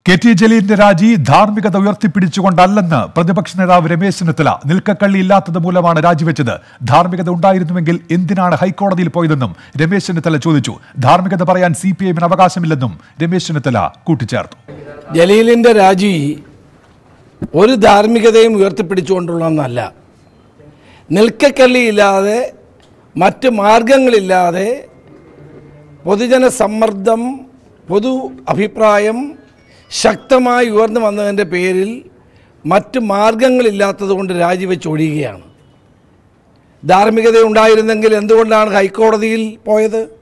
K T ജലീലിന്റെ രാജി ധാർമ്മികത ഉയർത്തിപ്പിടിച്ചുകൊണ്ടല്ലെന്ന് പ്രതിപക്ഷ നേതാവ് രമേശ് ചെന്നിത്തല നിൽക്കക്കള്ളി ഇല്ലാത്തത് മൂലമാണ് രാജിവെച്ചത് ധാർമ്മികത ഉണ്ടായിരുന്നുവെങ്കിൽ എന്തിനാണ് ഹൈക്കോടതിയിൽ പോയതെന്നും രമേശ് ചെന്നിത്തല ചോദിച്ചു ധാർമ്മികത പറയാൻ സി പി എമ്മിന് അവകാശമില്ലെന്നും രമേശ് ചെന്നിത്തല കൂട്ടിച്ചേർത്തു ജലീലിൻ്റെ രാജി ഒരു ധാർമ്മികതയും ഉയർത്തിപ്പിടിച്ചുകൊണ്ടുള്ളതെന്നല്ല നിൽക്കക്കള്ളിയില്ലാതെ മറ്റ് മാർഗങ്ങളില്ലാതെ പൊതുജന സമ്മർദ്ദം പൊതു അഭിപ്രായം ശക്തമായി ഉയർന്നു വന്നതിൻ്റെ പേരിൽ മറ്റ് മാർഗങ്ങളില്ലാത്തത് കൊണ്ട് രാജിവെച്ച് ഒഴിയുകയാണ് ധാർമ്മികത ഉണ്ടായിരുന്നെങ്കിൽ എന്തുകൊണ്ടാണ് ഹൈക്കോടതിയിൽ പോയത്